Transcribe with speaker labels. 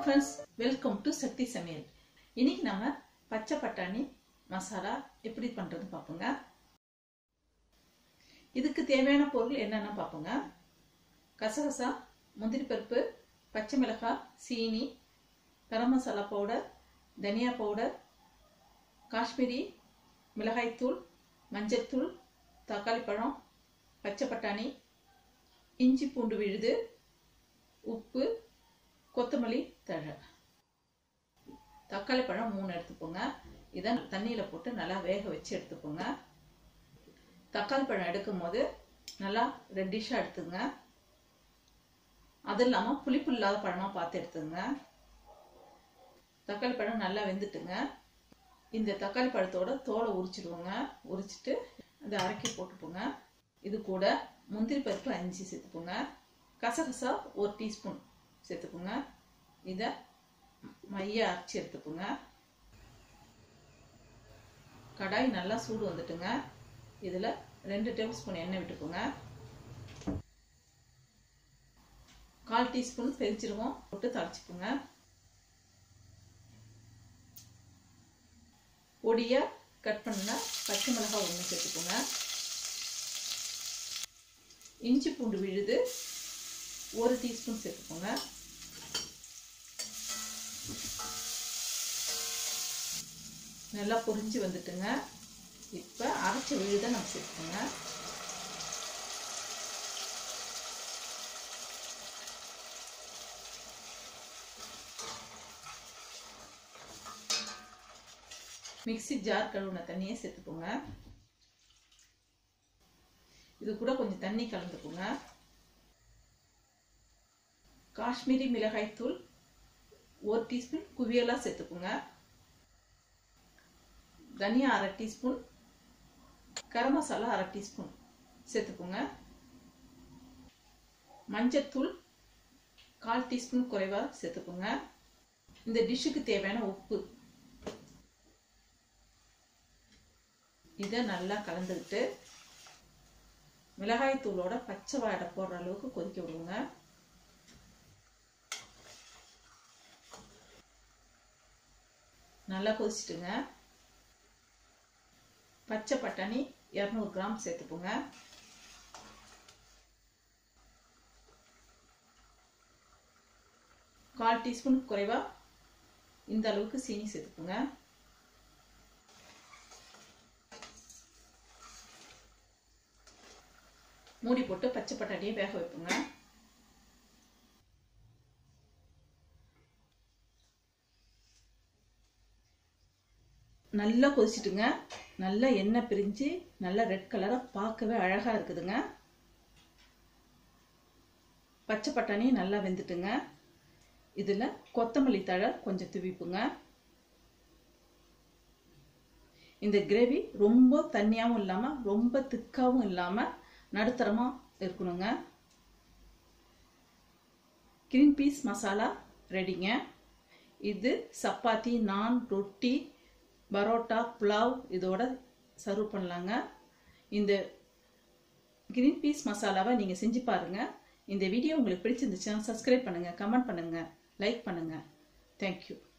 Speaker 1: friends welcome to சக்தி சமையல் இன்னைக்கு நம்ம பச்சை பட்டாணி மசாலா எப்படி பண்ணுறது பார்ப்போங்க இதுக்கு தேவையான பொருள் என்னென்ன பார்ப்போங்க கசகசா முந்திரி பருப்பு பச்சை மிளகாய் சீனி கரம் மசாலா பவுடர் தனியா பவுடர் காஷ்மீரி மிளகாய்த்தூள் மஞ்சள்தூள் தக்காளி பழம் பச்சை பட்டாணி இஞ்சி பூண்டு விழுது உப்பு கொத்தமல்லி தழை தக்காளி பழம் மூணு எடுத்துக்கோங்க இதை தண்ணியில் போட்டு நல்லா வேக வச்சு எடுத்துக்கோங்க தக்காளி பழம் எடுக்கும் போது நல்லா ரெட்டிஷாக எடுத்துங்க அது இல்லாமல் புளிப்பு இல்லாத பழமாக பார்த்து எடுத்துங்க தக்காளி பழம் நல்லா வெந்துட்டுங்க இந்த தக்காளி பழத்தோட தோலை உரிச்சிடுவோங்க உரிச்சிட்டு அதை அரைக்கி போட்டுப்போங்க இது கூட முந்திரி பருப்பு அஞ்சு சேர்த்துப்போங்க கசகசா ஒரு டீஸ்பூன் சேர்த்துக்கோங்க இதை மைய அரைச்சி எடுத்துக்கோங்க கடாய் நல்லா சூடு வந்துட்டுங்க இதில் ரெண்டு டேபிள் ஸ்பூன் எண்ணெய் விட்டுக்கோங்க கால் டீஸ்பூன் பெருச்சிருவோம் போட்டு தழைச்சிக்கோங்க பொடியாக கட் பண்ண பச்சை மிளகாய் ஒன்று சேர்த்துக்கோங்க இஞ்சி பூண்டு விழுது ஒரு டீஸ்பூன் சேர்த்துக்கோங்க நல்லா பொரிஞ்சு வந்துட்டுங்க இப்போ அரைச்ச விழுதை நம்ம சேர்த்துக்கோங்க மிக்சி ஜார் கழுவுன தண்ணியை சேர்த்துக்கோங்க இது கூட கொஞ்சம் தண்ணி கலந்துக்கோங்க காஷ்மீரி மிளகாய்த்தூள் ஒரு டீஸ்பூன் குவியலாக சேர்த்துக்கோங்க தனியா அரை டீஸ்பூன் கரம் மசாலா அரை டீஸ்பூன் சேர்த்துக்கோங்க மஞ்சத்தூள் கால் டீஸ்பூன் குறைவாக சேர்த்துக்கோங்க இந்த டிஷ்ஷுக்கு தேவையான உப்பு இதை நல்லா கலந்துக்கிட்டு மிளகாய் தூளோட பச்சை வாடை போடுற அளவுக்கு கொதிக்க விடுங்க நல்லா கொதிச்சுட்டுங்க பச்சை பட்டாணி இரநூறு கிராம் சேர்த்துப்போங்க கால் டீஸ்பூன் குறைவாக இந்த அளவுக்கு சீனி சேர்த்துப்போங்க மூடி போட்டு பச்சை பட்டாணியை வேக வைப்போங்க நல்லா கொதிச்சுட்டுங்க நல்லா எண்ணெய் பிரிஞ்சு நல்லா ரெட் கலராக பார்க்கவே அழகாக இருக்குதுங்க பச்சை பட்டாணி நல்லா வெந்துட்டுங்க இதில் கொத்தமல்லி தழை கொஞ்சம் துவிப்புங்க இந்த கிரேவி ரொம்ப தண்ணியாகவும் இல்லாமல் ரொம்ப திக்காகவும் இல்லாமல் நடுத்தரமாக இருக்கணுங்க கிரீன் பீஸ் மசாலா ரெடிங்க இது சப்பாத்தி நான் ரொட்டி பரோட்டா புலாவ் இதோட சர்வ் பண்ணலாங்க இந்த கிரீன் பீஸ் மசாலாவை நீங்கள் செஞ்சு பாருங்கள் இந்த வீடியோ உங்களுக்கு பிடிச்சிருந்துச்சுன்னா சப்ஸ்கிரைப் பண்ணுங்கள் கமெண்ட் பண்ணுங்கள் லைக் பண்ணுங்கள் தேங்க்யூ